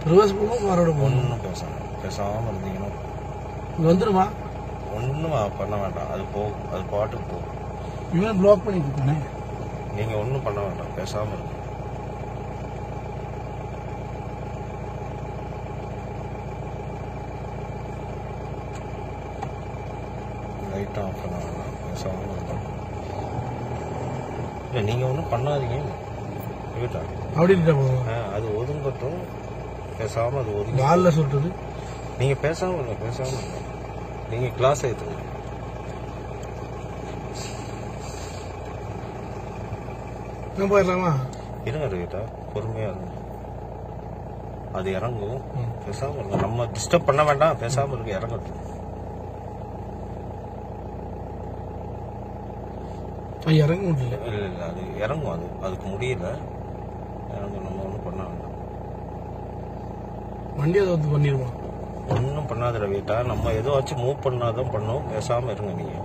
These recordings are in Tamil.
ரிவர்ஸ் போகணும் காரோட போகணும் ஒன்றும் பேசாம பேசாமல் இருந்தீங்கன்னா இங்க வந்துருமா ஒன்றும் பண்ண வேண்டாம் அது போகும் அது பாட்டுக்கு போகும் இவன் பிளாக் பண்ணிட்டு இருக்கானே நீங்கள் ஒன்றும் பண்ண வேண்டாம் பேசாமல் இருங்க லைட் ஆஃப் பண்ண வேண்டாம் பேசாமல் இருங்க இல்லை நீங்கள் ஒன்றும் பண்ணாதீங்க வீட்டா அப்படின்ட்டு போவோம் ஆ, அது ஒதுங்கட்டும் பேசாமல் அது ஒதுங்கி காலில் சுட்டுது நீங்கள் பேசாமல் இருங்க பேசாமல் இருங்க நீங்கள் கிளாஸ் ஏற்றுங்க நான் போயிடலாமா இருங்க ரவிட்டா பொறுமையாக இருங்க அது இறங்கும் ம். பேசாமல் இருங்க நம்ம டிஸ்டர்ப் பண்ண வேண்டாம் பேசாமல் இருக்க இறங்கட்டும் அது இறங்க முடியல இல்லை இல்லை அது இறங்கும் அது அதுக்கு முடியல இறங்கும் நம்ம ஒன்றும் பண்ண வேண்டாம் வண்டி அதை வந்து பண்ணிடுவான் ஒன்றும் பண்ணாத ரவிட்டா நம்ம ஏதோச்சும் மூவ் பண்ணாதான் பண்ணோம் பேசாமல் இருங்க நீங்கள்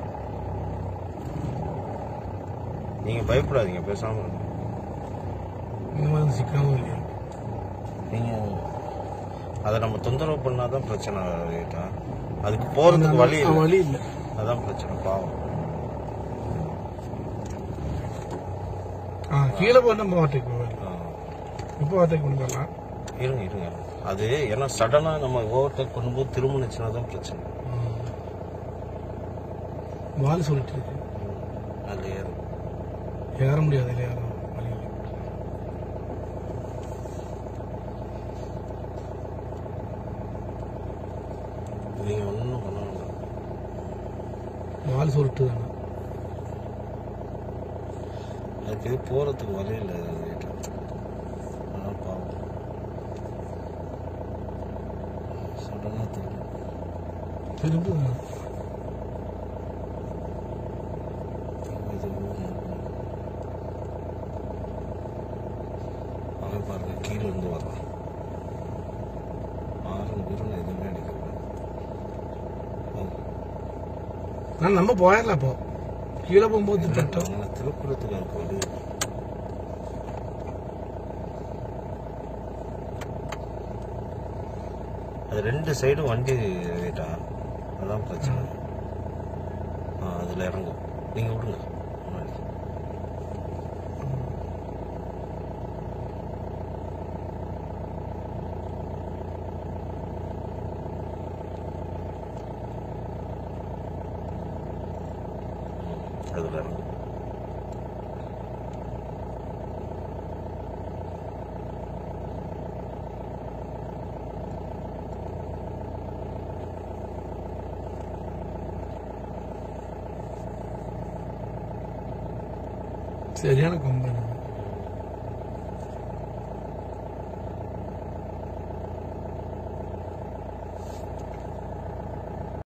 நீங்கள் பயப்படாதீங்க பேசாமல் இருங்க இந்த மாதிரி சிக்காமல் இல்லையா நீங்கள் அதை நம்ம தொந்தரவு பண்ணாதான் பிரச்சனை ரவிட்டா அதுக்கு போகிறதுக்கு வழி அவன் இல்லை வழி இல்லை அதான் பிரச்சனை பாவம் ஆ கீழே போய் நம்ம ஓவர்டேக் போவேன் ஆ. இப்போ ஓவர்டேக் பண்ணி போடலாம் இருங்க இருங்க அது ஏன்னா சடனா நம்ம ஓவர்டேக் பண்ணும்போது திரும்பினுச்சுன்னா தான் பிரச்சனை வால் சொல்லிட்டு இருக்கு அது ஏறும் ஏற முடியாது இல்லையா வழி இல்லை நீங்க ஒன்றும் பண்ண வேண்டாம் வால் சொல்லிட்டு தானே அதுக்கு இது போறதுக்கு வழி இல்லை வீட்டில் அதான் பாவம் சடனாக திரும்ப திரும்ப இது அவன் பாருங்க கீழே இருந்து வர்றான் ஆறு பேரும் எதுவுமே அடிக்கக்கூடாது நான் நம்ம போயிடலாம் இப்போ கீழே போகும்போது தட்டம் அவனை திருப்புறத்துக்கு அதுக்கு வழி இல்லை. அது ரெண்டு சைடும் வண்டி ரைட்டா அதான் பிரச்சனை ஆ அதில் இறங்கும் நீங்கள் விடுங்க முன்னாடி அதில் இறங்கும் சரியான கம்பெனி